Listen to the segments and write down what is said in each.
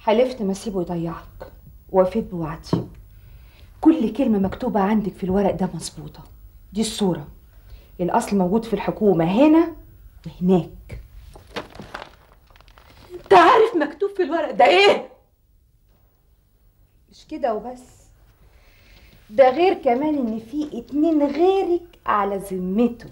حلفت ما اسيبه يضيعك ووفيت بوعدي كل كلمة مكتوبة عندك في الورق ده مظبوطة دي الصورة الأصل موجود في الحكومة هنا وهناك انت عارف مكتوب في الورق ده ايه مش كده وبس ده غير كمان ان في اتنين غيرك على ذمته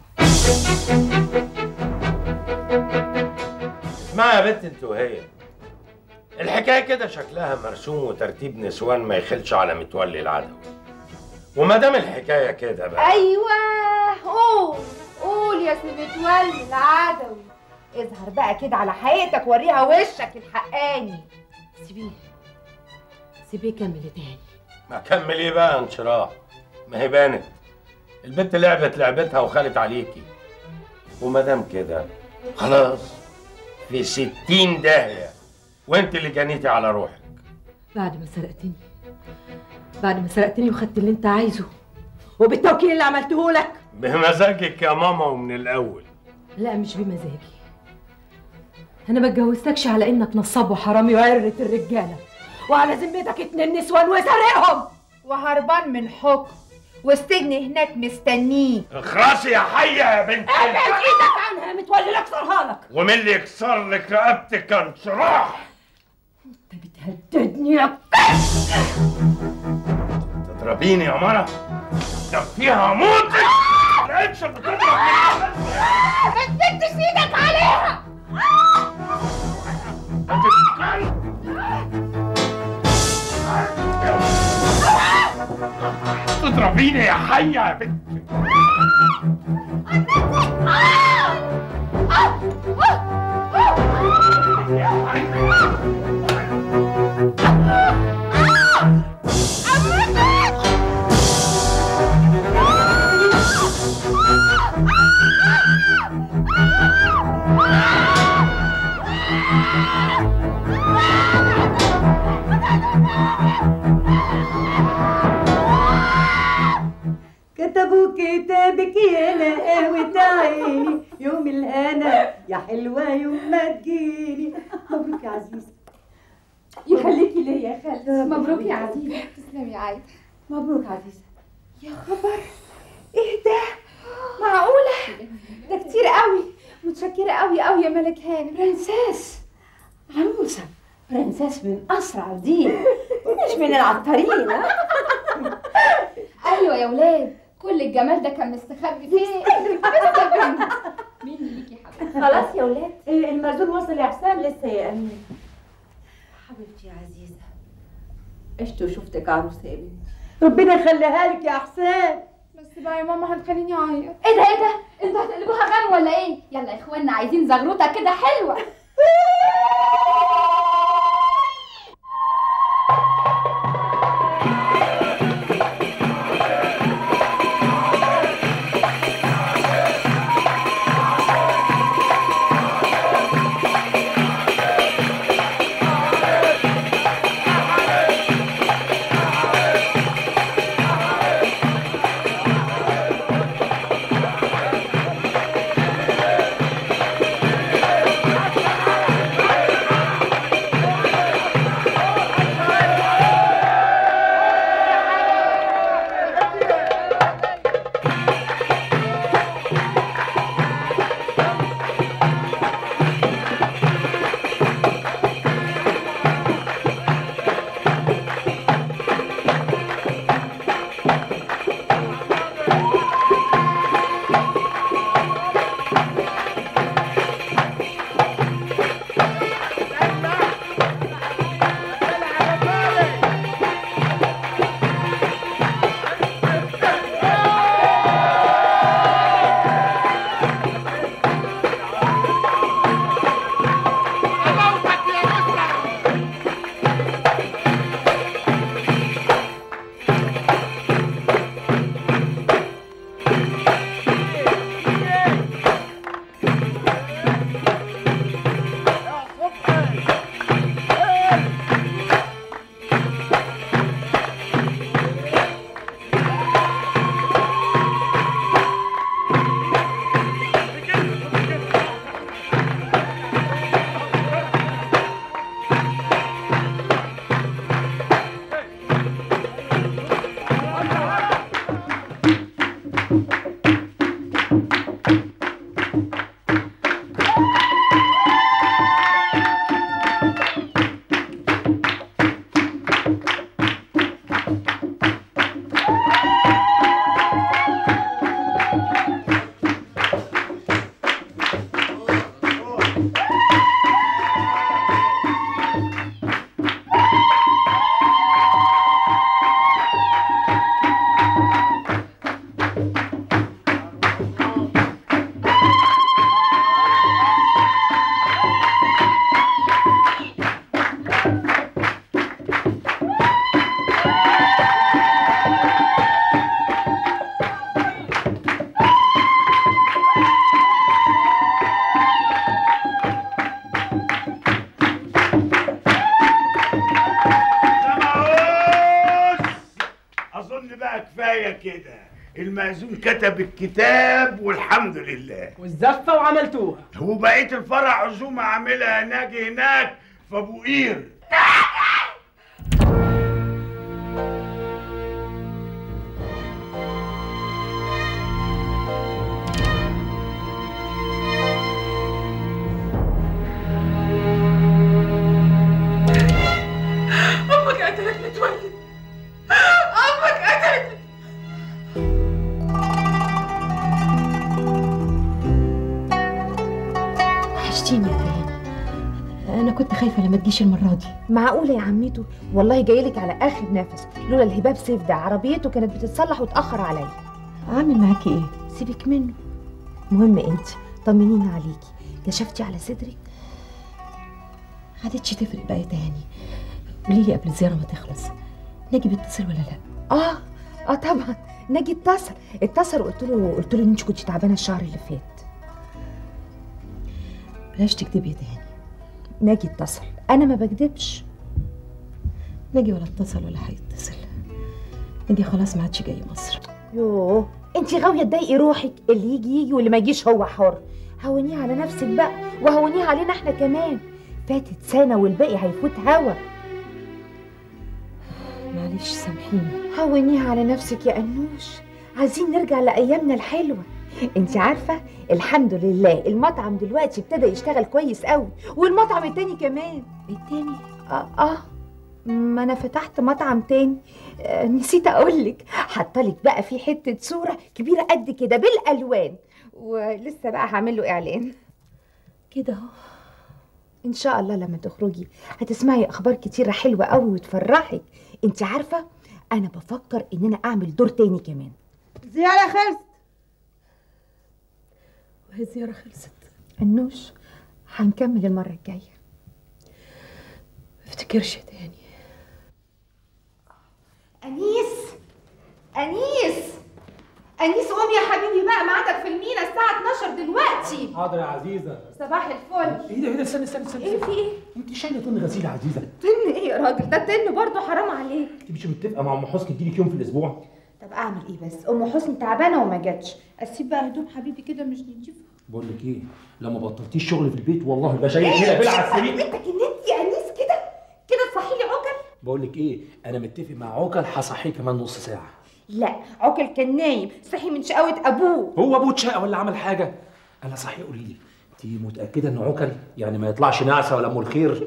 اسمعي يا بنت انت وهي الحكايه كده شكلها مرسوم وترتيب نسوان ما يخلش على متولي العدو وما دام الحكايه كده بقى ايوه قول قول يا سي متولي العدوي اظهر بقى كده على حقيقتك وريها وشك الحقاني سيبيه سيبيه كمل تاني ما كمل ايه بقى يا انشراح ما هي بانت البنت لعبت لعبتها وخلت عليكي وما دام كده خلاص في ستين داهيه وانت اللي جنيتي على روحك بعد ما سرقتني بعد ما سرقتني وخدت اللي انت عايزه وبالتوكيل اللي عملته لك بمزاجك يا ماما ومن الاول لا مش بمزاجي انا ما اتجوزتكش على انك نصاب وحرامي وعرة الرجاله وعلى ذمتك اتنين نسوان وسرقهم وهربان من حكم والسجن هناك مستنيه اخرسي يا حيه يا بنت ابعد ايدك عنها متولي اكسرها لك ومين اللي يكسر لك رقبتك يا انشراح انت بتهددني يا تضربيني يا مرة ده فيها موت لقيتش بتضرب ما تمدش ايدك عليها تضربيني يا حية يا بنت كتبوا كتابك يا نقاوة عيني يوم الهنا يا حلوة يوم ما تجيني مبروك يا عزيزة يخليكي ليا يا خالد مبروك يا عزيزة تسلمي يا عايدة مبروك عزيزة يا خبر ايه ده معقولة ده كتير قوي متشكرة قوي قوي يا ملك هانم برنسيس عروسة برنسيس من أسرع دين مش من العطارين ها ايوه يا ولاد كل الجمال ده كان مستخبي فين مين ليكي يا حبيبتي خلاص يا ولاد المرزوق وصل يا حسام لسه يا أمين حبيبتي يا عزيزة عشت وشفتك عروسة يا بنتي ربنا يخليها لك يا حسام بس بقى يا ماما هتخليني اعيط ايه ده ايه ده انتوا هتقلبوها غم ولا ايه يلا يا اخوانا عايزين زغروطه كده حلوه سمعوش اظن بقى كفايه كده المأذون كتب الكتاب والحمد لله والزفه وعملتوها وبقيه الفرع عزومه عاملها ناجي هناك في ابو قير امك قتلت متولي امك قتلت وحشتيني يا دهان انا كنت خايفه لما تجيش المره دي معقولة يا عمته والله جايلك على آخر نفس لولا الهباب سيف ده عربيته كانت بتتصلح وتأخر عليا عامل معاكي ايه سيبك منه مهم انت طمنيني عليكي كشفتي على صدرك عادتش تفرق بقى يا تهاني قولي لي قبل الزياره ما تخلص ناجي بيتصل ولا لا اه اه طبعا ناجي اتصل اتصل وقلت له قلت له ان انت كنت تعبانه الشهر اللي فات بلاش تكدبي يا تهاني ناجي اتصل انا ما بكدبش ناجي ولا اتصل ولا هيتصل ناجي خلاص ما عادش جاي مصر يوه انت غاويه تضايقي روحك اللي يجي يجي واللي ما يجيش هو حر هونيه على نفسك بقى وهونيه علينا احنا كمان فاتت سنه والباقي هيفوت هوا معلش سامحيني هونيها على نفسك يا انوش عايزين نرجع لايامنا الحلوه انت عارفه الحمد لله المطعم دلوقتي ابتدى يشتغل كويس قوي والمطعم التاني كمان التاني اه اه ما انا فتحت مطعم تاني آه نسيت اقولك حطلك بقى في حته صوره كبيره قد كده بالالوان ولسه بقى هعمل له اعلان كده اهو ان شاء الله لما تخرجي هتسمعي اخبار كتيره حلوه قوي وتفرحك انت عارفه انا بفكر ان انا اعمل دور تاني كمان زيارة خلصت وهي الزياره خلصت انوش هنكمل المره الجايه ما افتكرش يا تهاني انيس انيس انيس قوم يا حبيبي بقى ميعادك في المينا الساعه 12 دلوقتي حاضر يا عزيزه صباح الفل ايه ده ايه ده استنى استنى استنى ايه في ايه انت شايله طن غسيل يا عزيزه تن ايه يا راجل ده تن برضه حرام عليك انت مش متفقه مع ام حسني تجيلك يوم في الاسبوع طب اعمل ايه بس ام حسني تعبانه وما جاتش اسيب بقى هدوم حبيبي كده مش نضيفه بقول لك ايه لما بطلتيش شغل في البيت والله يبقى شايل كده بيلعب على السرير انت جننت يا انيس كده كده تصحي لي عقل بقول لك ايه انا متفق مع عوكل هصحيه كمان نص ساعه لا عقل كان نايم صحي من شقاوه ابوه هو ابوه اتشقى ولا عمل حاجه انا صحيح قولي لي انت متاكده ان عوكل يعني ما يطلعش نعسه ولا ام الخير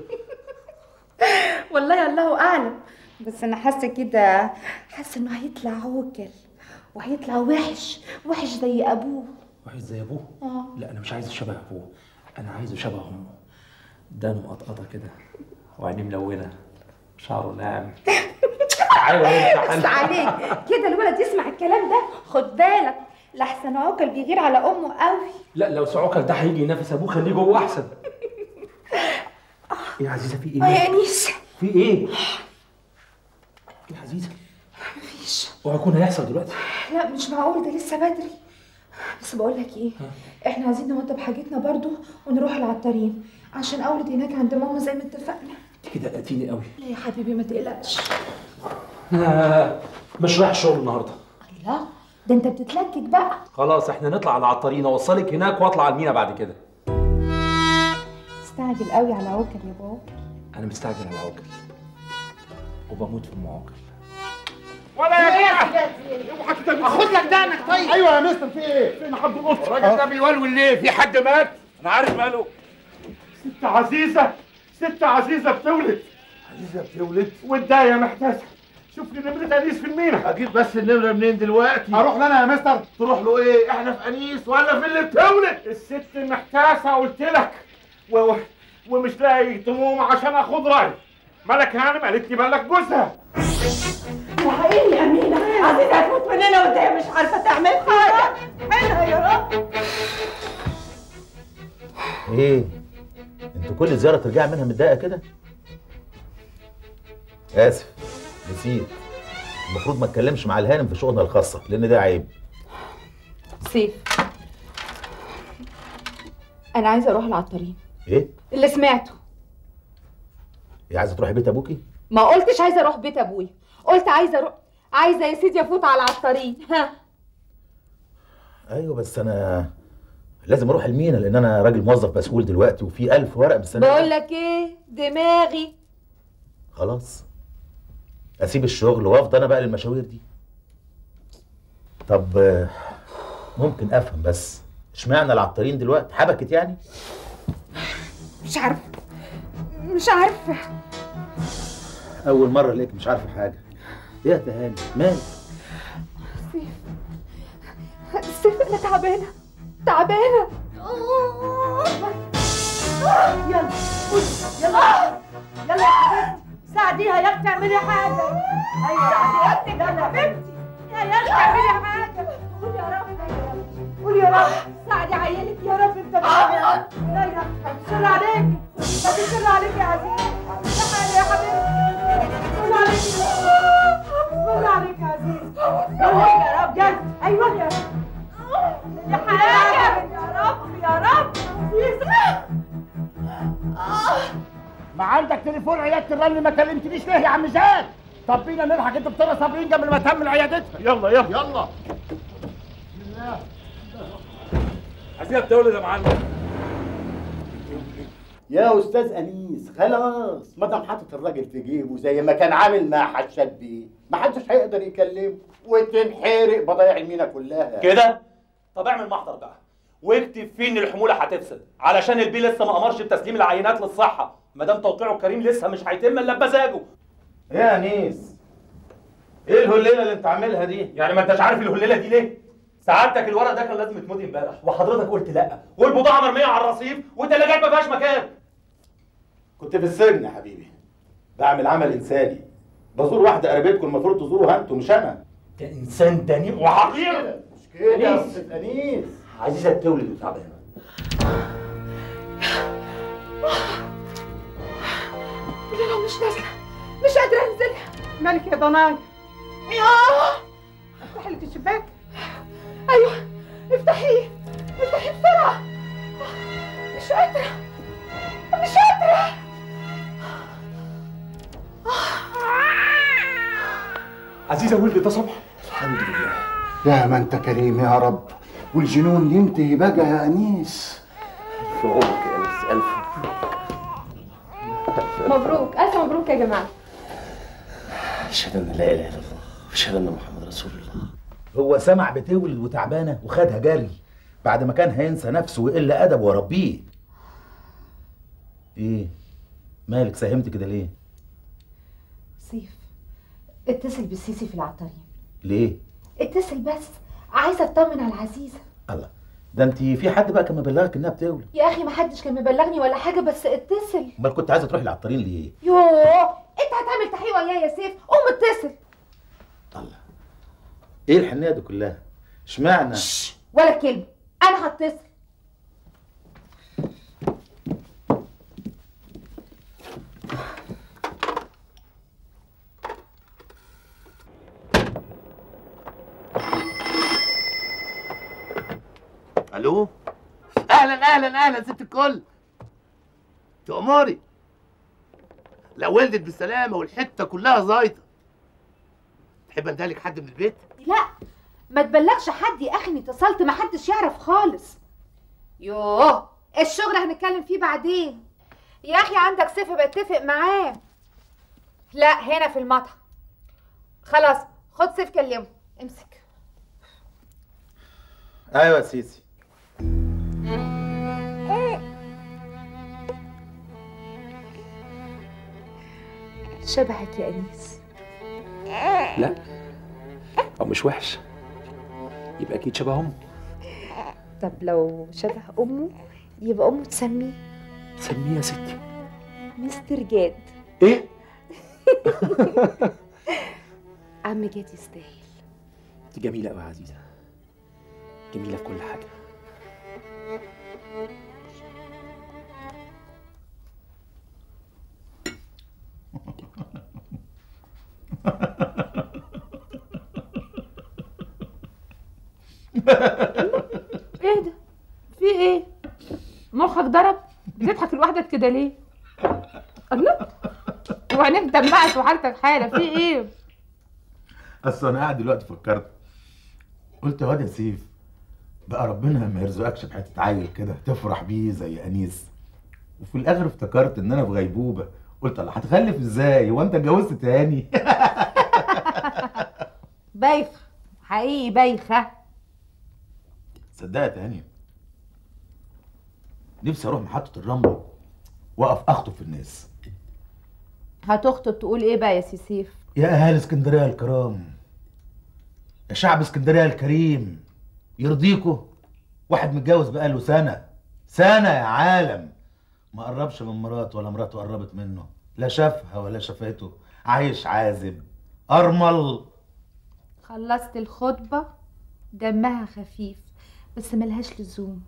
والله الله اعلم بس انا حاسه كده حاسه انه هيطلع عوكل وهيطلع وحش وحش زي ابوه واحد زي ابوه اه لا انا مش عايزه شبه ابوه انا عايزه شبه امه دانه مقطقطه كده وعينيه ملونه شعره ناعم ايوه بس عليك كده الولد يسمع الكلام ده خد بالك لحسن عوكل بيغير على امه قوي لا لو سعوكل ده هيجي ينافس ابوه خليه جوه احسن ايه يا عزيزه في اه يا ايه؟ انيس في ايه؟ يا عزيزه مفيش وهيكون هيحصل دلوقتي لا مش معقول ده لسه بدري بس بقول لك ايه احنا عايزين نوضب حاجتنا برضو ونروح العطارين عشان اولد هناك عند ماما زي ما اتفقنا انت كده قتيني قوي لا يا حبيبي ما تقلقش آه، مش رايح الشغل النهارده الله ده انت بتتلكك بقى خلاص احنا نطلع على العطارين اوصلك هناك واطلع على المينا بعد كده استعجل قوي على عوكل يا بابا انا مستعجل على عوكل وبموت في ام عوكل ولا يا جماعه خد لك دقنك طيب ايوه يا مستر في ايه؟ فين حد القطه؟ الراجل ده بيولول ليه؟ في حد مات؟ انا عارف ماله ست عزيزه ست عزيزه بتولد عزيزه بتولد والدايه محتاسه شوف لي نمرة انيس في المينا اجيب بس النمرة منين دلوقتي؟ اروح لنا يا مستر تروح له ايه؟ احنا في انيس ولا في اللي بتولد؟ الست محتاسه قلت لك و... ومش لاقي طموم عشان اخد راي ملك هانم قالت لي مالك جوزها الحقيقي يا أمينة عزيزة هتموت مننا وأنت مش عارفة تعمل حاجة حلها يا رب ايه انتوا كل زياره ترجع منها متضايقه كده اسف نسيت المفروض ما اتكلمش مع الهانم في شؤونها الخاصه لان ده عيب سيف انا عايزه اروح العطارين ايه اللي سمعته هي عايزه تروحي بيت ابوكي ما قلتش عايزه اروح بيت ابويا قلت عايزه اروح عايزه يا سيدي افوت على العطارين ها ايوه بس انا لازم اروح المينا لان انا راجل موظف مسؤول دلوقتي وفي ألف ورق مستني بقول لك ايه دماغي خلاص اسيب الشغل وافضل انا بقى للمشاوير دي طب آه، ممكن افهم بس اشمعنى العطارين دلوقتي حبكت يعني مش عارفه مش عارفه اول مره ليك مش عارفه حاجه ايه يا تهاني مالك سيف انا تعبانه تعبانه يلا قولي، يلا يلا يا حبيبتي ساعديها يا اختي اعملي حاجة أيوة ساعدي أختك يا حبيبتي يا يا اختي اعملي حاجة قولي يا رب قولي يا رب ساعدي عيالك يا رب انت معايا لا يا اختي شر عليك ما تشر عليك يا عزيز تعالي يا حبيبتي شر عليك شر عليك يا عزيز يلا يا رب يلا ايوه يا يا حاجة يا رب يا رب ما عندك تليفون عياده الرن ما كلمتنيش ليه يا عم زاد طب بينا نلحق الدكتوره صابرين قبل ما تهمل عيادتها يلا يلا يلا عايزينها بتولد يا معلم يا استاذ انيس خلاص ما دام حاطط الراجل في جيبه زي ما كان عامل مع حشاد بيه ما حدش هيقدر يكلمه وتنحرق بضايع المينا كلها كده طب اعمل محضر بقى واكتب فيه ان الحموله هتفسد علشان البي لسه ما امرش بتسليم العينات للصحه ما دام توقيعه الكريم لسه مش هيتم الا بمزاجه يا انيس ايه الهليله اللي انت عاملها دي يعني ما انتش عارف الهليله دي ليه سعادتك الورق ده كان لازم يتمضي امبارح وحضرتك قلت لا والبضاعه مرميه على الرصيف والثلاجات ما فيهاش مكان كنت في السجن يا حبيبي بعمل عمل انساني بزور واحده قريبتكم المفروض تزوروها انتوا مش انا ده انسان دنيء وحقير مش كده يا أنيس. استاذ انيس عزيزه بتولد وتعبانه لا مش نازله مش قادره انزل مالك يا ضناي ياه افتحي لك الشباك ايوه افتحيه افتحيه بسرعه مش قادره مش قادره عزيزه ولدت يا صبح الحمد لله يا ما انت كريم يا رب والجنون ينتهي بقى يا انيس في عمرك يا انس الف مبروك الف مبروك يا جماعه اشهد ان لا اله الا الله واشهد ان محمد رسول الله هو سمع بتولد وتعبانه وخدها جري بعد ما كان هينسى نفسه ويقل ادبه وربيه ايه مالك ساهمت كده ليه سيف اتصل بالسيسي في العطارين ليه اتصل بس عايزه اطمن على العزيزه الله ده انت في حد بقى كان مبلغك انها بتولد يا اخي ما حدش كان مبلغني ولا حاجه بس اتصل امال كنت عايزه تروحي العطارين ليه يوه انت هتعمل تحقيق ويايا يا سيف قوم اتصل الله ايه الحنيه دي كلها اشمعنى ولا كلمه انا هتصل الو اهلا اهلا اهلا ست الكل تأمري لا ولدت بالسلامه والحته كلها زايطه تحب اندهلك حد من البيت لا ما تبلغش حد يا اخي اني اتصلت ما حدش يعرف خالص يوه الشغل هنتكلم فيه بعدين يا اخي عندك سيف بتفق معاه لا هنا في المطعم خلاص خد سيف كلمه امسك ايوه يا سيسي شبهك يا انيس لا او مش وحش يبقى اكيد شبه امه طب لو شبه امه يبقى امه تسميه سميه يا ستي مستر جاد ايه عم جاد يستاهل انت جميله قوي يا عزيزه جميله في كل حاجه ايه ده في ايه مخك ضرب بتضحك لوحدك كده ليه الله وعينيك دمعت وحالتك حاله في ايه اصل انا قاعد دلوقتي فكرت قلت يا واد يا سيف بقى ربنا ما يرزقكش بحته عيل كده تفرح بيه زي انيس وفي الاخر افتكرت ان انا في غيبوبه قلت الله هتخلف ازاي هو انت اتجوزت تاني بايخه حقيقي بايخه صدقها تاني نفسي اروح محطه الرمل واقف اخطب في الناس هتخطب تقول ايه بقى يا سي سيف يا اهالي اسكندريه الكرام يا شعب اسكندريه الكريم يرضيكوا واحد متجوز بقاله سنه سنه يا عالم ما قربش من مراته ولا مراته قربت منه لا شافها ولا شافته عايش عازب ارمل خلصت الخطبه دمها خفيف بس ملهاش لزوم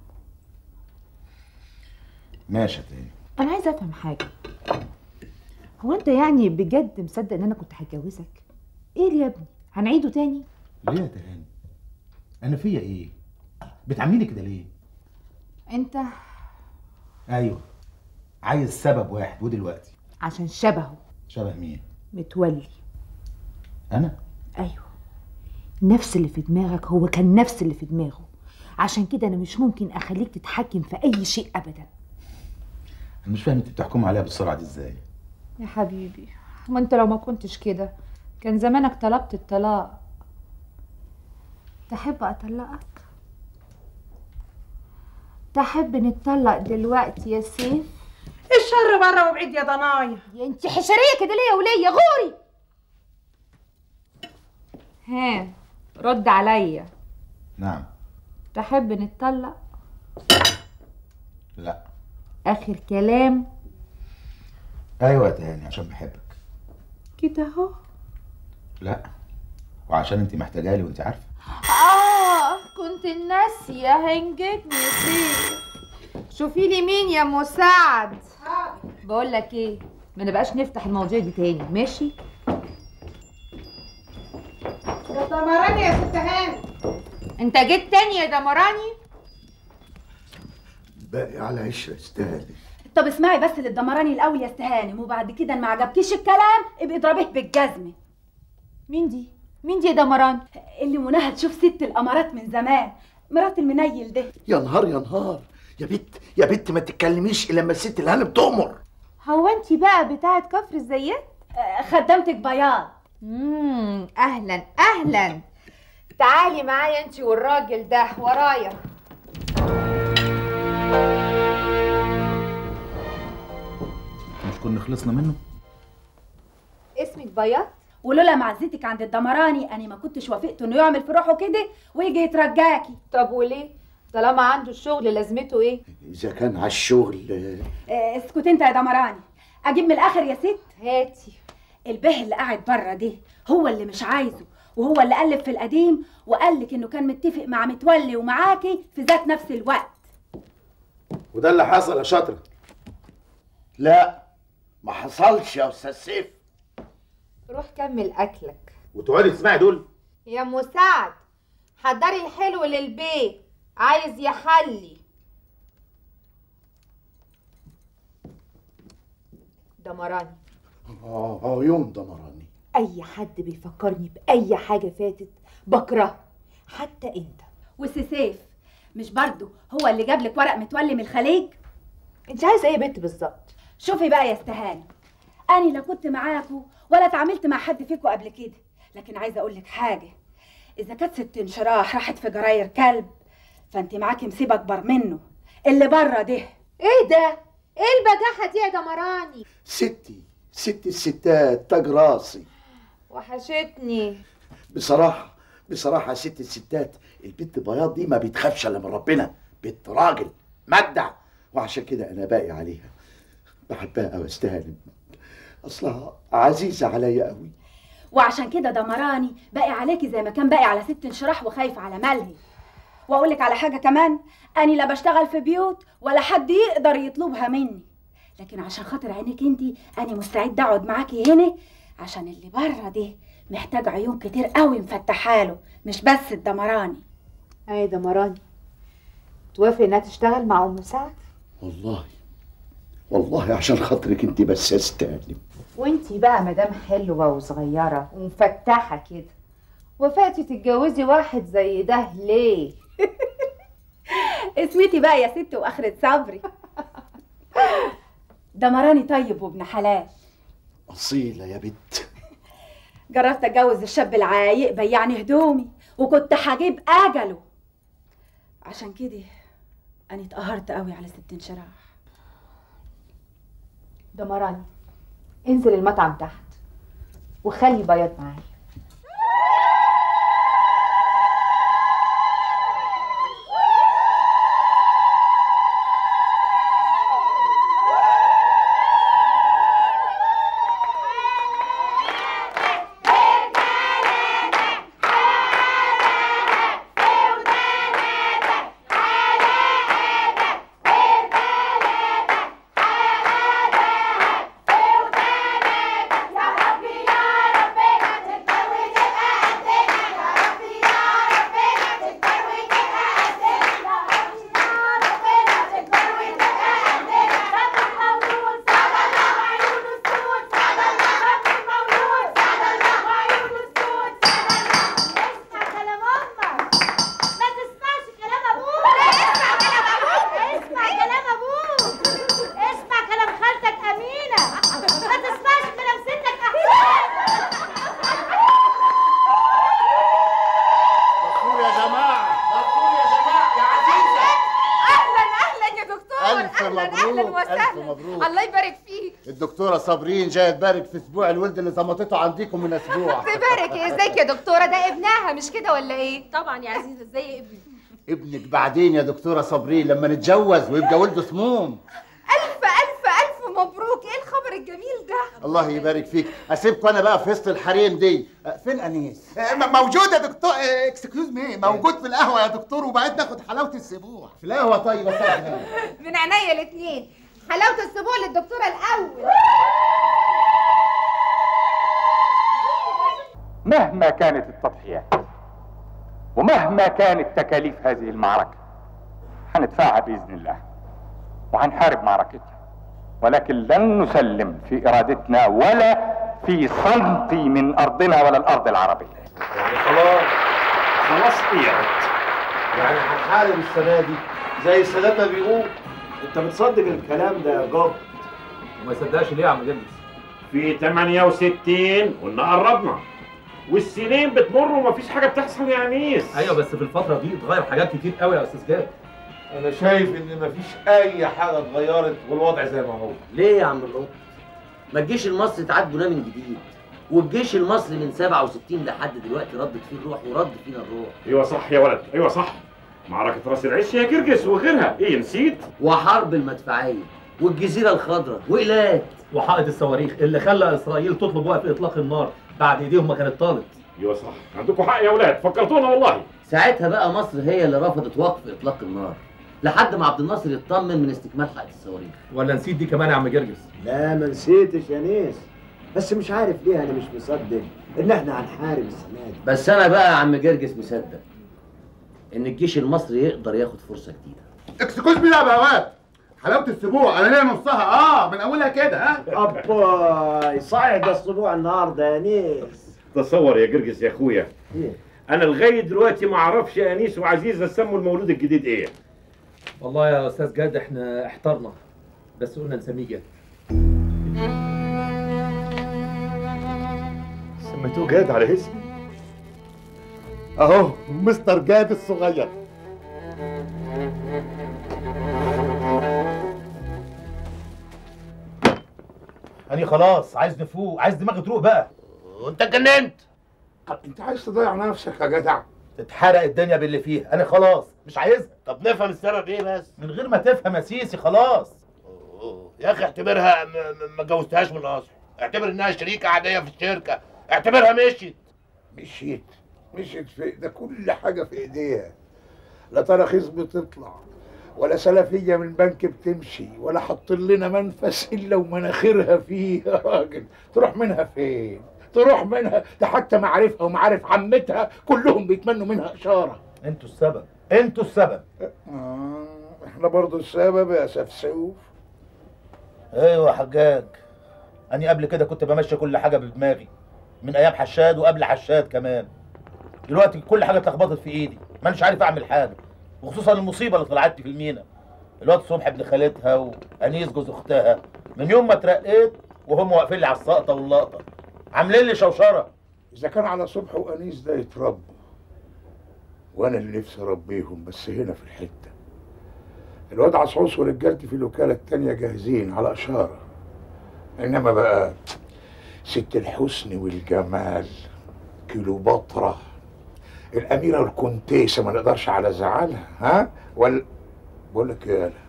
ماشي يا تاني انا عايزه افهم حاجه هو انت يعني بجد مصدق ان انا كنت هتجوزك ايه يا ابني هنعيده تاني ليه يا تهاني انا فيا ايه بتعملي كده ليه انت ايوه عايز سبب واحد ودلوقتي عشان شبهه شبه مين متولي انا ايوه نفس اللي في دماغك هو كان نفس اللي في دماغه عشان كده انا مش ممكن اخليك تتحكم في اي شيء ابدا انا مش فاهم انت بتحكم عليها بالسرعه دي ازاي يا حبيبي ما انت لو ما كنتش كده كان زمانك طلبت الطلاق تحب اطلقك تحب نتطلق دلوقتي يا سيف الشر بره وبعيد يا ضنايا يا انت حشريه كده ليه يا وليه غوري ها رد عليا نعم تحب نتطلق لا اخر كلام ايوه يا تهاني عشان بحبك كده اهو لا وعشان انت محتاجالي وانت عارفه اه كنت ناسيه هنجدني يا سيف شوفي لي مين يا مساعد بقول لك ايه ما نبقاش نفتح المواضيع دي تاني ماشي يا دمراني يا ست هاني انت جيت تاني يا دمراني باقي على عشرة استاهل طب اسمعي بس للدمراني الاول يا استهانم وبعد كده إن ما عجبكيش الكلام ابقي اضربيه بالجزمه مين دي مين دي يا دمراني اللي مناها تشوف ست الامارات من زمان مرات المنيل ده يا نهار يا نهار يا بت يا بت ما تتكلميش الا لما الست الهانم تؤمر هو انت بقى بتاعه كفر الزيات آه، خدامتك بياض امم اهلا اهلا تعالي معايا انت والراجل ده ورايا مش كنا خلصنا منه اسمك بياض ولولا معزتك عند الدمراني انا ما كنتش وافقت انه يعمل في روحه كده ويجي يترجاكي طب وليه طالما عنده الشغل لازمته ايه اذا كان على الشغل آه، آه، اسكت انت يا دمراني اجيب من الاخر يا ست هاتي البه اللي قاعد بره ده هو اللي مش عايزه وهو اللي قلب في القديم وقال لك انه كان متفق مع متولي ومعاكي في ذات نفس الوقت وده اللي حصل يا شاطرة لا ما حصلش يا استاذ سيف روح كمل اكلك وتقعدي تسمعي دول يا مساعد حضري الحلو للبيت عايز يحلي دمراني اه عيون دمراني اي حد بيفكرني باي حاجه فاتت بكره حتى انت وسيسيف مش برضه هو اللي جاب لك ورق متولي من الخليج انت عايزه ايه يا بنت بالظبط شوفي بقى يا استهاني انا لا كنت معاكوا ولا اتعاملت مع حد فيكوا قبل كده لكن عايزه اقول لك حاجه اذا كانت ست انشراح راحت في جراير كلب فانت معاكي مصيبه اكبر منه اللي بره ده ايه ده ايه البجاحه دي يا دمراني ستي ست الستات تاج راسي وحشتني بصراحة بصراحة يا ست الستات البنت بياض دي ما بتخافش الا من ربنا بنت راجل مجدع وعشان كده انا باقي عليها بحبها قوي استهانت اصلها عزيزه عليا قوي وعشان كده دمراني باقي عليكي زي ما كان باقي على ست انشراح وخايف على ملهي واقول لك على حاجه كمان اني لا بشتغل في بيوت ولا حد يقدر يطلبها مني لكن عشان خاطر عينك انتي انا مستعده اقعد معاكي هنا عشان اللي بره ده محتاج عيون كتير قوي مفتحاله مش بس الدمراني اي دمراني توافق انها تشتغل مع ام سعد والله والله عشان خاطرك انت بس استهانت وانتي بقى مدام حلوه وصغيره ومفتحه كده وافقتي تتجوزي واحد زي ده ليه اسمتي بقى يا ست واخرة صبري دمراني طيب وابن حلال اصيله يا بنت جربت اتجوز الشاب العايق بيعني هدومي وكنت هجيب اجله عشان كده انا اتقهرت قوي على ست انشراح دمراني انزل المطعم تحت وخلي بياض معايا اسمع كلام ابوك اسمع كلام خالتك امينه ما تسمعش كلام ستك احسان دكتور يا جماعه دكتور يا جماعه يا عزيزه اهلا اهلا يا دكتور ألف اهلا مبروك، اهلا ألف وسهلا مبروك. الله يبارك فيك الدكتوره صابرين جايه تبارك في اسبوع الولد اللي ظبطته عندكم من اسبوع تبارك ازيك يا دكتوره ده ابنها مش كده ولا ايه طبعا يا عزيزه ازاي ابني ابنك بعدين يا دكتوره صابرين لما نتجوز ويبقى ولده سموم الف الف الف مبروك ايه الخبر الجميل ده الله يبارك فيك اسيبكم انا بقى في وسط الحريم دي أه، فين انيس موجود يا دكتور اكسكيوز مي موجود في القهوه يا دكتور وبعد ناخد حلاوه السبوع في القهوه طيب بس من عينيا الاثنين حلاوه السبوع للدكتوره الاول مهما كانت التضحيات ومهما كانت تكاليف هذه المعركة هندفعها بإذن الله وهنحارب معركتها ولكن لن نسلم في إرادتنا ولا في سنتي من أرضنا ولا الأرض العربية يعني خلاص خلاص قيعت يعني هنحارب السنه دي زي سادتنا بيقول انت بتصدق الكلام ده يا جاب وما يصدقش ليه يا عم جلس في 68 قلنا قربنا والسنين بتمر ومفيش حاجه بتحصل يا انيس ايوه بس في الفتره دي اتغير حاجات كتير قوي يا استاذ جاد انا شايف ان مفيش اي حاجه اتغيرت والوضع زي ما هو ليه يا عم القط؟ ما الجيش المصري اتعاد بناه من جديد والجيش المصري من 67 لحد دلوقتي ردت فيه الروح ورد فينا الروح ايوه صح يا ولد ايوه صح معركه راس العش يا جرجس وغيرها ايه نسيت وحرب المدفعيه والجزيره الخضراء وإيلات وحائط الصواريخ اللي خلى اسرائيل تطلب وقف اطلاق النار بعد ايديهم ما كانت طالت ايوه صح عندكم حق يا ولاد فكرتونا والله ساعتها بقى مصر هي اللي رفضت وقف اطلاق النار لحد ما عبد الناصر يطمن من استكمال حائط الصواريخ ولا نسيت دي كمان يا عم جرجس لا ما نسيتش يا نيس بس مش عارف ليه انا مش مصدق ان احنا هنحارب السنه دي بس انا بقى يا عم جرجس مصدق ان الجيش المصري يقدر ياخد فرصه جديده اكسكيوز مي يا بواب حلاوه السبوع انا ليا نصها اه من اولها كده ها ابا صعد الصبوع النهارده يا نيس تصور يا جرجس يا اخويا إيه؟ انا لغايه دلوقتي ما اعرفش انيس وعزيزه سموا المولود الجديد ايه والله يا استاذ جاد احنا احترنا بس قلنا نسميه جاد سميتوه جاد على اسمي اهو مستر جاد الصغير يعني خلاص عايز نفوق عايز دماغي تروق بقى وانت اتجننت انت عايز تضيع نفسك يا جدع تتحرق الدنيا باللي فيها انا خلاص مش عايزها طب نفهم السبب ايه بس من غير ما تفهم يا سيسي خلاص أوه. يا اخي اعتبرها م- م- ما اتجوزتهاش من الاصل اعتبر انها شريكه عاديه في الشركه اعتبرها مشيت مشيت مشيت في ده كل حاجة في ايديها لا تراخيص بتطلع ولا سلفية من بنك بتمشي ولا حاطين لنا منفس الا ومناخيرها فيه يا راجل تروح منها فين تروح منها ده حتى معارفها ومعارف عمتها كلهم بيتمنوا منها اشاره انتوا السبب انتوا السبب آه احنا برضو السبب يا سفسوف ايوه يا حجاج انا قبل كده كنت بمشي كل حاجه بدماغي من ايام حشاد وقبل حشاد كمان دلوقتي كل حاجه اتلخبطت في ايدي مانيش عارف اعمل حاجه وخصوصا المصيبه اللي طلعت لي في المينا الواد صبحي ابن خالتها وانيس جوز اختها من يوم ما اترقيت وهم واقفين لي على السقطه واللقطه عاملين لي شوشره اذا كان على صبح وانيس ده يتربوا وانا اللي نفسي اربيهم بس هنا في الحته الواد عصعوص ورجالتي في الوكاله التانيه جاهزين على اشاره انما بقى ست الحسن والجمال كيلوباترا الاميره الكونتيسه ما نقدرش على زعلها ها ولا بقول لك يا لا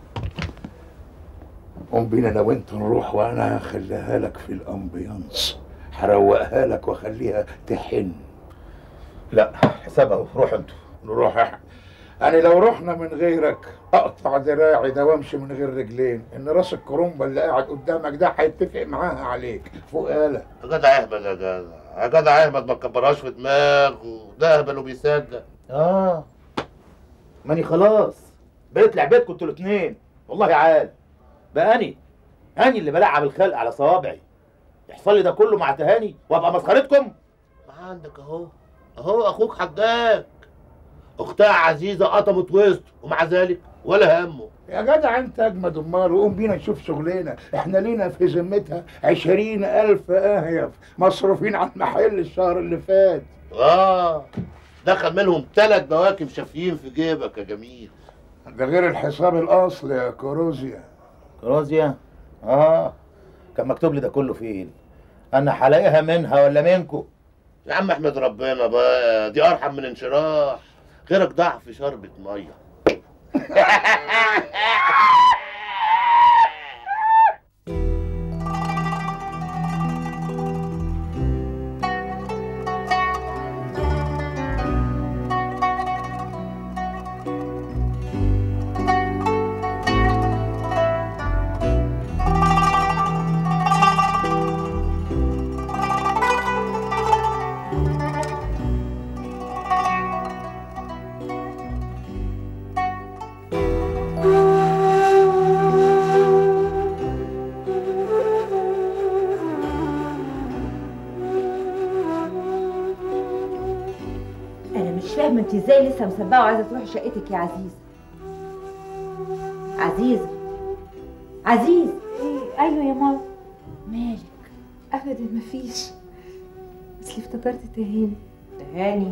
قوم بينا انا وانت نروح وانا هخليها لك في الامبيانس هروقها لك واخليها تحن لا حسابها روح انتوا نروح احنا يعني لو رحنا من غيرك اقطع دراعي ده وامشي من غير رجلين ان راس الكرومبه اللي قاعد قدامك ده هيتفق معاها عليك فوق آلة يا جدع اهبل يا جدع يا جدع احمد ما تكبرهاش في دماغه ده اهبل وبيصدق اه ماني خلاص بقيت لعبتكم انتوا الاثنين والله عال بقى اني اني اللي بلعب الخلق على صوابعي يحصل لي ده كله مع تهاني وابقى مسخرتكم ما عندك اهو اهو اخوك حجاج اختها عزيزه قطمت وسط ومع ذلك ولا همه يا جدع انت اجمد امال وقوم بينا نشوف شغلنا احنا لينا في ذمتها عشرين الف اهيف مصروفين على المحل الشهر اللي فات اه دخل منهم ثلاث بواكب شافيين في جيبك يا جميل ده غير الحساب الاصلي يا كوروزيا كروزيا اه كان مكتوب لي ده كله فين انا هلاقيها منها ولا منكم يا عم احمد ربنا بقى دي ارحم من انشراح غيرك ضاع في شربة ميه انا مش فاهمه انت ازاي لسه مسبقه وعايزه تروحي شقتك يا عزيزه عزيزه عزيز ايه ايوه يا ماما مالك ابدا مفيش اصلي افتكرت تهاني تهاني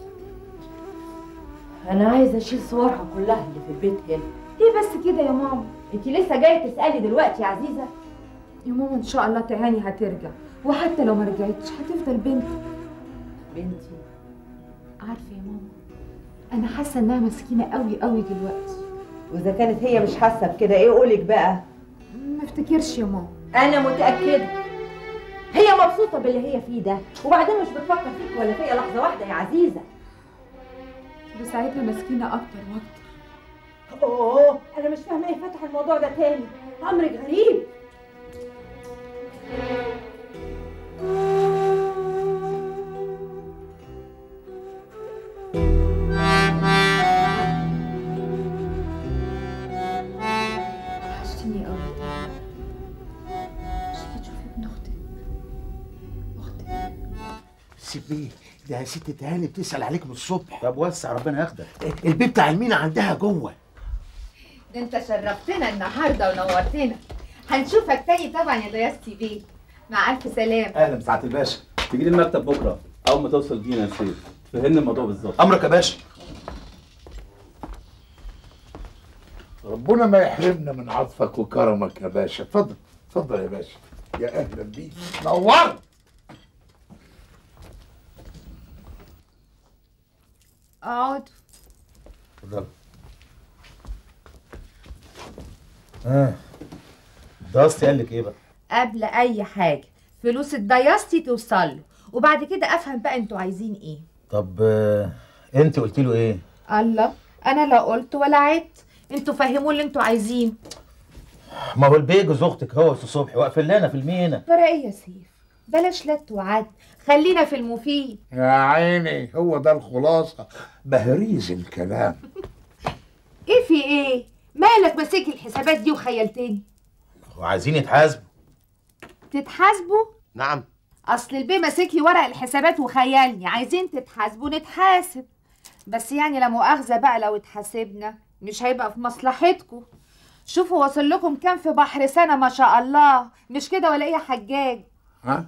انا عايزه اشيل صورها كلها اللي في البيت هنا ليه بس كده يا ماما انت لسه جايه تسالي دلوقتي يا عزيزه يا ماما ان شاء الله تهاني هترجع وحتى لو ما رجعتش هتفضل بنتي بنتي عارفه يا ماما انا حاسه انها مسكينه قوي قوي دلوقتي واذا كانت هي مش حاسه بكده ايه قولك بقى ما افتكرش يا ماما انا متاكده هي مبسوطه باللي هي فيه ده وبعدين مش بتفكر فيك ولا فيا لحظه واحده يا عزيزه بساعتها مسكينه اكتر واكتر اوه انا مش فاهمه ايه فتح الموضوع ده تاني امر غريب وحشتيني قوي مش تيجي تشوفي ابن اختك سيبيه ده ست تهاني بتسال عليك من الصبح طب وسع ربنا ياخدك البيت بتاع المينا عندها جوه ده انت شرفتنا النهارده ونورتنا هنشوفك تاني طبعا يا دياس تي في مع الف سلام اهلا بسعاده الباشا تيجي لي المكتب بكره اول ما توصل بينا يا سيف فهمني الموضوع بالظبط امرك يا باشا ربنا ما يحرمنا من عطفك وكرمك يا باشا اتفضل اتفضل يا باشا يا اهلا بيك نور اقعد اتفضل اه دراستي قال لك ايه بقى قبل اي حاجه فلوس الدياستي توصل له وبعد كده افهم بقى انتوا عايزين ايه طب آه، انت قلت له ايه الله انا لا قلت ولا عدت انتوا فهموا اللي انتوا عايزينه ما هو البيه جوز اختك هو أستاذ صبحي واقفين لنا في المينا ترى ايه يا سيف بلاش لت وعد خلينا في المفيد يا عيني هو ده الخلاصة بهريز الكلام ايه في ايه مالك ماسك الحسابات دي وخيلتني وعايزين يتحاسبوا تتحاسبوا نعم اصل البيه ماسك لي ورق الحسابات وخيلني عايزين تتحاسبوا نتحاسب بس يعني لا مؤاخذه بقى لو اتحاسبنا مش هيبقى في مصلحتكم شوفوا وصل لكم كام في بحر سنه ما شاء الله مش كده ولا ايه يا حجاج ها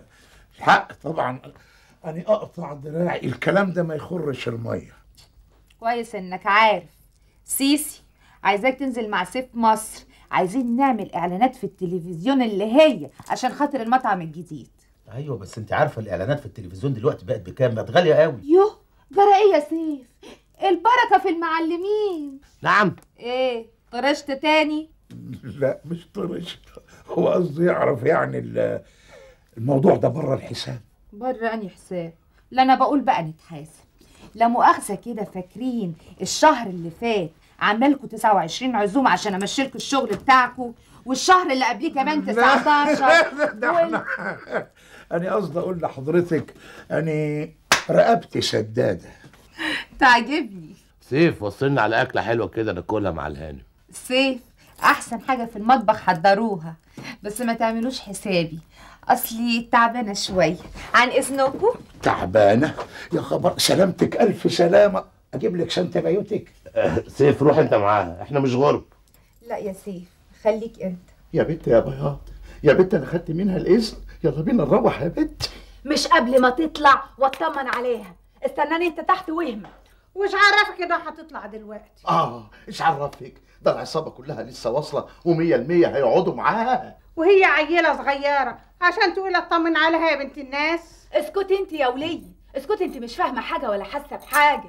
الحق طبعا أنا أقطع دراعي الكلام ده ما يخرش المية كويس انك عارف سيسي عايزاك تنزل مع سيف مصر عايزين نعمل اعلانات في التلفزيون اللي هي عشان خاطر المطعم الجديد ايوه بس انت عارفه الاعلانات في التلفزيون دلوقتي بقت بكام بقت غاليه قوي يوه جرى ايه يا سيف البركه في المعلمين نعم ايه طرشت تاني لا مش طرش هو قصدي يعرف يعني ال- الموضوع ده بره الحساب بره اني حساب لا انا بقول بقى نتحاسب لا مؤاخذه كده فاكرين الشهر اللي فات عملكوا 29 عزومه عشان امشيلكوا الشغل بتاعكوا والشهر اللي قبليه كمان 19 ده احنا أنا قصدي أقول لحضرتك أنا رقبتي سدادة تعجبني سيف وصلنا على اكله حلوه كده ناكلها مع الهانم سيف احسن حاجه في المطبخ حضروها بس ما تعملوش حسابي اصلي تعبانه شويه عن اذنكم تعبانة يا خبر سلامتك ألف سلامة أجيب لك سنتبيوتك سيف روح انت معاها احنا مش غرب لا يا سيف خليك انت يا بنت يا بياض يا بنت أنا خدت منها الإذن يلا بينا نروح يا بنت مش قبل ما تطلع واطمن عليها استناني انت تحت وهمك وش عرفك انها هتطلع دلوقتي آه إيش عرفك ده العصابة كلها لسه واصلة ومية المية هيقعدوا معاها وهي عيله صغيره عشان تقول اطمن عليها يا بنت الناس اسكتي انت يا ولية اسكتي انت مش فاهمه حاجه ولا حاسه بحاجه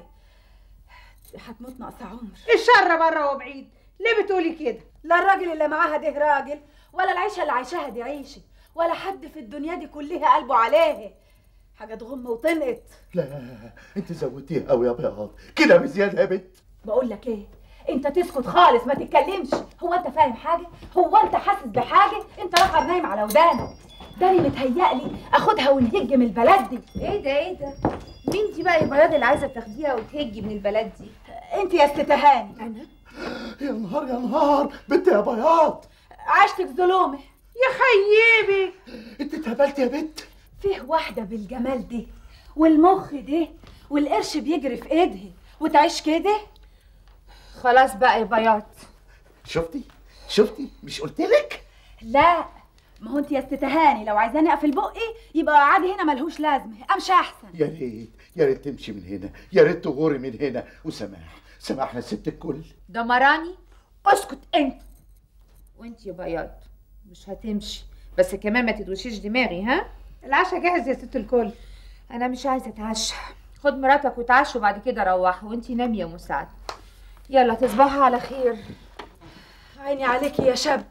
هتموت ناقص عمر الشر بره وبعيد ليه بتقولي كده لا الراجل اللي معاها ده راجل ولا العيشه اللي عايشاها دي عيشه ولا حد في الدنيا دي كلها قلبه عليها حاجه تغم وتنقط لا أنت زودتيها أوي يا بياض كده بزيادة يا بنت بقول لك ايه انت تسكت خالص ما تتكلمش هو انت فاهم حاجه هو انت حاسس بحاجه انت رافع نايم على ودانك داني متهيألي اخدها ونهج من البلد دي ايه ده ايه ده مين دي بقى يا بياض اللي عايزه تاخديها وتهجي من البلد دي انت يا ست هاني انا يا نهار يا نهار بنت يا بياض عشتك ظلومه يا خيبي انت اتهبلت يا بنت فيه واحده بالجمال ده والمخ ده والقرش بيجري في ايدها وتعيش كده خلاص بقى يا بياض شفتي شفتي مش قلت لك لا ما هو انت يا ست هاني لو عايزاني اقفل بقي يبقى قعدي هنا ملهوش لازمه امشي احسن يا ريت يا ريت تمشي من هنا يا ريت تغوري من هنا وسماح سماح يا ست الكل ده مراني اسكت انت وانت يا بياض مش هتمشي بس كمان ما تدوشيش دماغي ها العشاء جاهز يا ست الكل انا مش عايزه اتعشى خد مراتك وتعشوا بعد كده روحوا وانتي نامي يا مساعد يلا تصبحوا على خير عيني عليكي يا شاب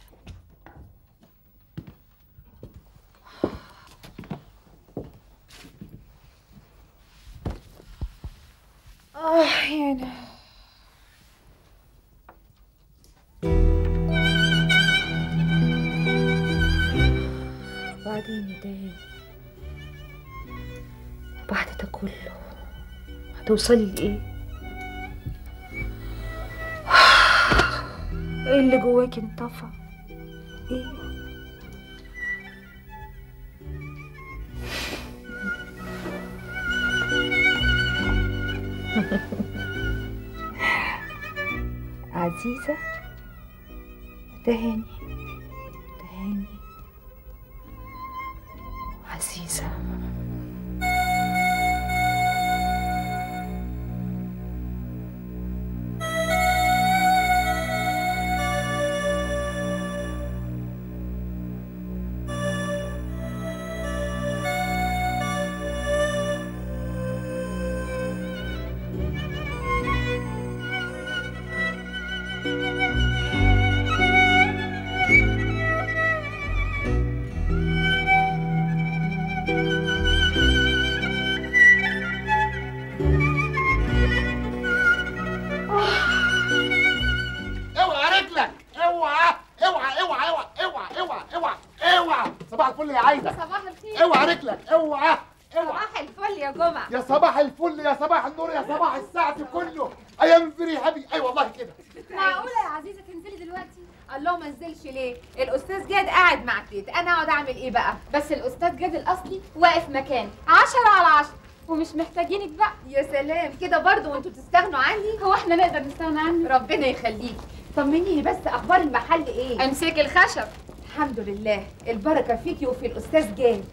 اه يعني بعدين يا داي وبعد ده كله هتوصلي لايه ايه اللي جواك انطفى ايه عزيزة تهاني تهاني عزيزة اوعى صباح الفل يا عايده صباح الخير اوعى رجلك اوعى صباح الفل يا جمعة يا صباح الفل يا صباح النور يا صباح السعد كله ايام فري هابي اي والله كده معقولة يا عزيزة تنزلي دلوقتي؟ الله ما نزلش ليه؟ الأستاذ جاد قاعد مع تيتا، أنا أقعد أعمل إيه بقى؟ بس الأستاذ جاد الأصلي واقف مكاني عشرة على عشرة ومش محتاجينك بقى يا سلام كده برضه وانتوا تستغنوا عني؟ هو احنا نقدر نستغنى عنك ربنا يخليك طمنيني بس أخبار المحل إيه؟ امسكي الخشب الحمد لله البركة فيكي وفي الأستاذ جاد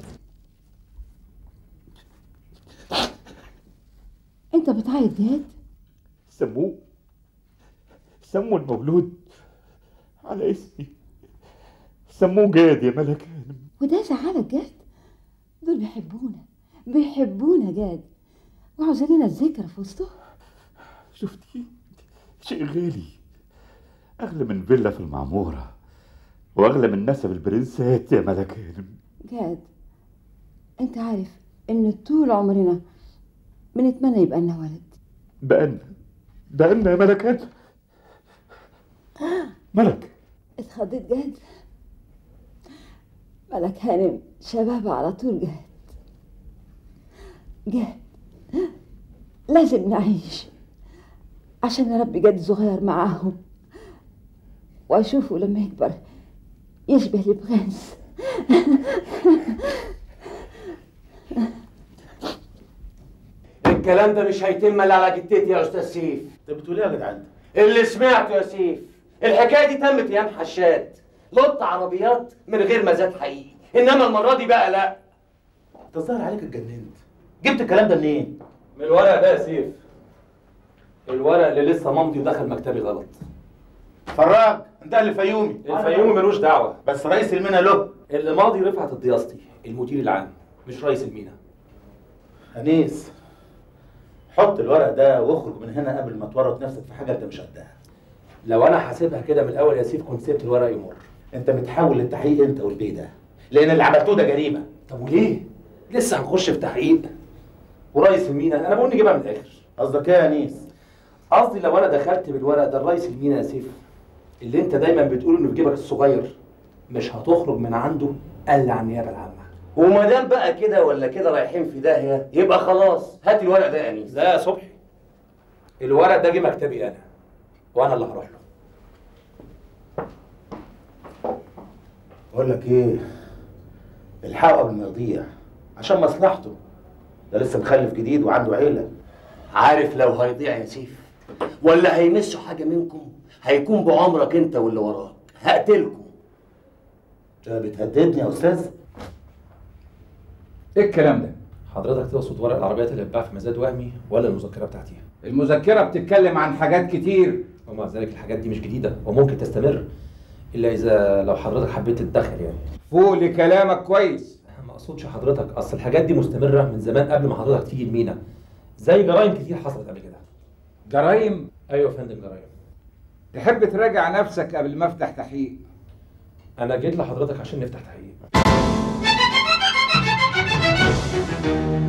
انت بتعيط جاد سموه سموا المولود على اسمي سموه جاد يا ملك وده زعلك جاد دول بيحبونا بيحبونا جاد وعاوزين الذكرى في وسطهم شفتي شيء غالي اغلى من فيلا في المعموره واغلى من نسب البرنسات يا ملك هانم جاد انت عارف ان طول عمرنا بنتمنى يبقى لنا ولد بقالنا بقالنا يا ملك هانم ملك اتخضيت جاد ملك هانم شباب على طول جاد جاد لازم نعيش عشان اربي جد صغير معاهم واشوفه لما يكبر يشبه البغنس الكلام ده مش هيتم الا على جدتي يا استاذ سيف انت بتقول ايه يا جدعان اللي سمعته يا سيف الحكايه دي تمت ايام حشاد لط عربيات من غير مزاد حقيقي انما المره دي بقى لا انت الظاهر عليك اتجننت جبت الكلام ده منين من الورق ده يا سيف الورق اللي لسه ممضي ودخل مكتبي غلط فراج انت اللي فيومي الفيومي ملوش دعوه بس رئيس المينا له اللي ماضي رفعت الدياسطي المدير العام مش رئيس المينا انيس حط الورق ده واخرج من هنا قبل ما تورط نفسك في حاجه انت مش قدها لو انا حاسبها كده من الاول يا سيف كنت سبت الورق يمر انت متحول للتحقيق انت والبيه ده لان اللي عملتوه ده جريمه طب وليه لسه هنخش في تحقيق ورئيس المينا انا بقول نجيبها من الاخر قصدك ايه يا انيس قصدي لو انا دخلت بالورق ده الرئيس المينا يا سيف اللي انت دايما بتقول انه في جيبك الصغير مش هتخرج من عنده الا على النيابه العامه وما دام بقى كده ولا كده رايحين في داهيه يبقى خلاص هات الورق ده يا انيس لا يا صبحي الورق ده جه مكتبي انا وانا اللي هروح له بقول لك ايه الحقه قبل ما يضيع عشان مصلحته ده لسه مخلف جديد وعنده عيله عارف لو هيضيع يا سيف ولا هيمسوا حاجه منكم هيكون بعمرك انت واللي وراك هقتلكم انت بتهددني يا استاذ ايه الكلام ده؟ حضرتك تقصد ورق العربيات اللي اتباع في مزاد وهمي ولا المذكره بتاعتي المذكرة بتتكلم عن حاجات كتير ومع ذلك الحاجات دي مش جديده وممكن تستمر الا اذا لو حضرتك حبيت تتدخل يعني فوق لكلامك كويس ما اقصدش حضرتك اصل الحاجات دي مستمره من زمان قبل ما حضرتك تيجي المينا زي جرائم كتير حصلت قبل كده جرايم ايوه يا فندم جرائم تحب تراجع نفسك قبل ما افتح تحقيق انا جيت لحضرتك عشان نفتح تحقيق